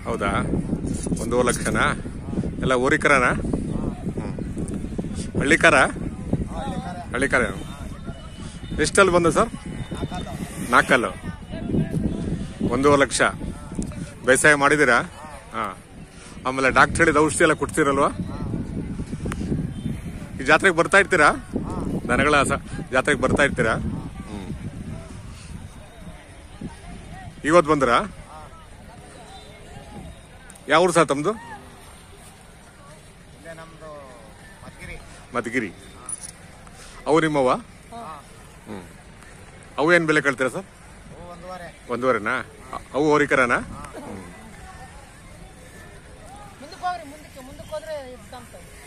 ಹೌದಾ ಒಂದೂವರೆ ಲಕ್ಷನಾ ಎಲ್ಲ ಊರಿಕರನಾ ಹ್ಞೂ ಹಳ್ಳಿಕಾರ ಹಳ್ಳಿಕಾರ ಎಷ್ಟಲ್ಲಿ ಬಂದು ಸರ್ ನಾಲ್ಕಲ್ಲು ಒಂದೂವರೆ ಲಕ್ಷ ಬೇಸಾಯ ಮಾಡಿದ್ದೀರಾ ಹಾಂ ಆಮೇಲೆ ಡಾಕ್ಟರ್ ಹೇಳಿದ ಔಷಧಿ ಎಲ್ಲ ಕೊಡ್ತೀರಲ್ವಾ ಈ ಜಾತ್ರೆಗೆ ಬರ್ತಾ ಇರ್ತೀರಾ ದನಗಳ ಸ- ಜಾತ್ರೆಗೆ ಬರ್ತಾ ಇರ್ತೀರಾ ಹ್ಞೂ ಇವತ್ತು ಬಂದ್ರಾ ಯಾವ ಊರು ಸರ್ ತಮ್ಮದು ಇಲ್ಲೇ ನಮ್ದು ಮದ್ಗಿರಿ ಮಧುಗಿರಿ ಅವು ನಿಮ್ಮವ ಹ್ಞೂ ಅವು ಏನು ಬೆಲೆ ಕೇಳ್ತೀರಾ ಸರ್ ಅವು ಒಂದೂವರೆ ಒಂದೂವರೆನಾ ಅ- ಅವು ಹೋರಿಕರನಾ ಮುಂದಕ್ಕೆ ಹೋಗ್ರಿ ಮುಂದಕ್ಕೆ ಮುಂದಕ್ಕೆ ಹೋದ್ರೆ ಇದು ಕಾಣ್ತದೆ